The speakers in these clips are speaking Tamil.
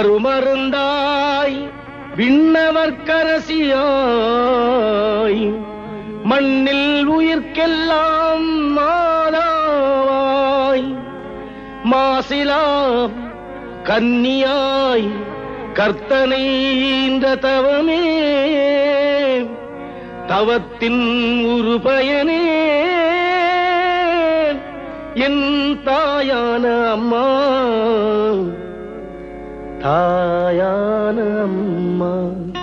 அருமருந்தாய் விண்ணவர்க்கரசியாய் மண்ணில் உயிர்க்கெல்லாம் மாதாவாய் மாசிலா கன்னியாய் கர்த்தனை இந்த தவமே தவத்தின் ஒரு பயனே என் தாயான அம்மா தாயான அம்மா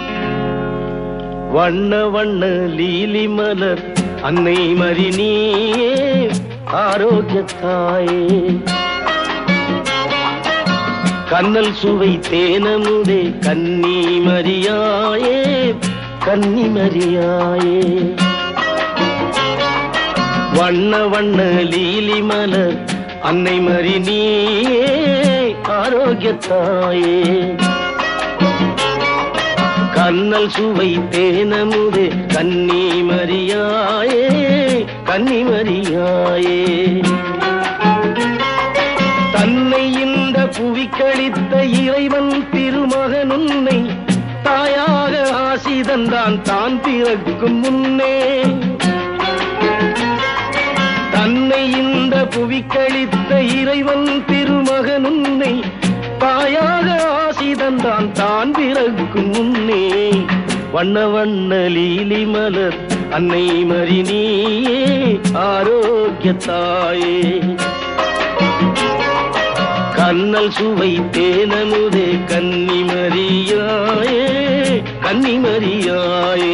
வண்ண வண்ண லீலி மலர் அன்னை மறி நீயே ஆரோக்கியத்தாயே கண்ணல் சுவை தேனமுதே கன்னி மரியாயே கன்னி மரியாயே வண்ண வண்ண லீலி மலர் அன்னை மறி நீயே ஆரோக்கியத்தாயே கண்ணல் சுவை தேனமுதே கன்னி மரியாயே கன்னி மரியாயே தன்னை இந்த புவிக்களித்த இறைவன் திருமகன் உன்னை தாயாக ஆசி தந்தான் தான் பிறக்கும் முன்னே தன்னை இந்த புவிக்களித்த இறைவன் திருமகன் உன்னை தாயாக ஆசி தந்தான் தான் பிறக்கும் முன்னே வண்ண வண்ண லீலி மலர் அன்னை மறி நீயே ஆரோக்கியத்தாயே கண்ணல் சுவை தேனமுதே கன்னிமரியாயே கன்னிமரியாயே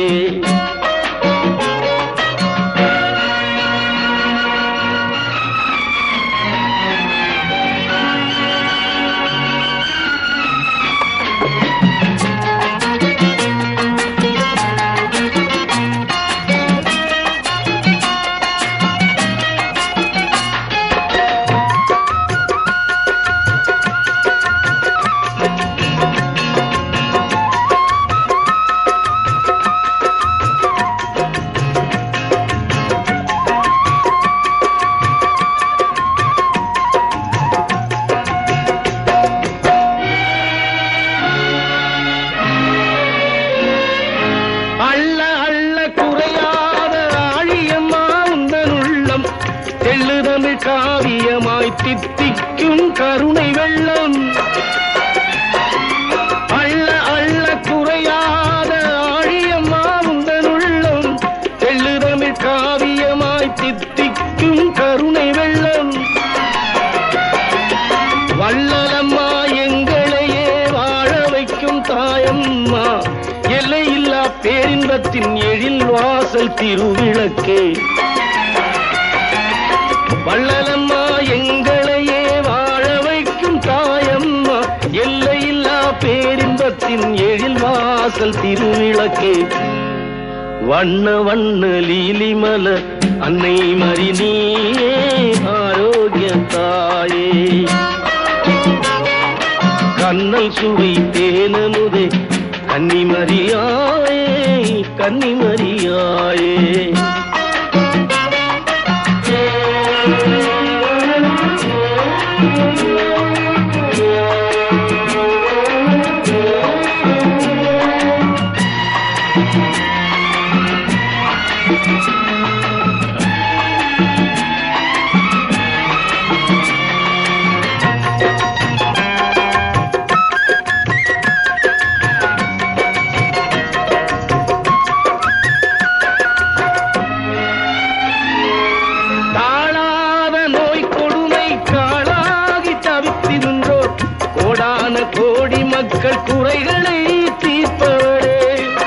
அள்ள அள்ள குறையாத ஆழியம்மா உந்தன் உள்ளம் தெள்ளு தமிழ் காவியமாய் தித்திக்கும் கருணை வெள்ளம் அள்ள அள்ள குறையாத ஆழியம்மா உந்தன் உள்ளம் தெள்ளு தமிழ் காவியமாய் தித்திக்கும் கருணை வெள்ளம் வள்ளலம்மா எங்களையே வாழ வைக்கும் தாயம்மா எல்லையில்லா பேரின்பத்தின் எழில் வாசல் திருவிளக்கே வள்ளலம்மா எங்களையே வாழ வைக்கும் தாயம்மா எல்லையில்லா பேரின்பத்தின் எழில் வாசல் திருவிளக்கே வண்ண வண்ண லீலி மலர் அன்னை மறி நீயே ஆரோக்கிய தாயே கண்ணல் சுவை தேனமுதே கன்னிமரியாயே கன்னிமரியாயே தாழாத நோய் கொடுமை காளாகி தவித்திருந்தோர் கோடான கோடி மக்கள் குறைகளை தீர்ப்பவரே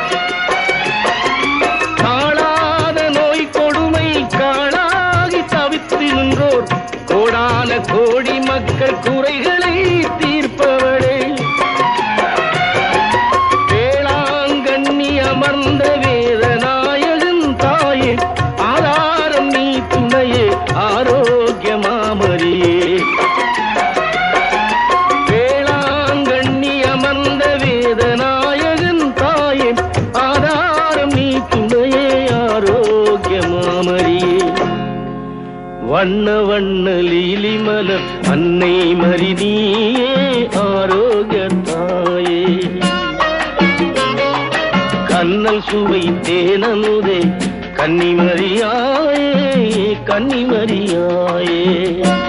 தாழாத நோய் கொடுமை காளாகி தவித்திருந்தோர் கோடான கோடி மக்கள் குறைகளை தீர்ப்பவரே வேளாங்கண்ணி அமர்ந்த வேதநாயகன் தாயே ஆதாரம் நீ துணையே ஆரோக்கியமாமரியே வேளாங்கண்ணி அமர்ந்த வேதநாயகன் தாயே ஆதாரம் நீ துணையே ஆரோக்கியமாமரியே வண்ண வண்ண லீலி மலர் அன்னை மறி நீயே ஆரோக்கியத்தா கண்ணல் சுவை தேனமுதே கன்னிமரியாயே கன்னிமரியாயே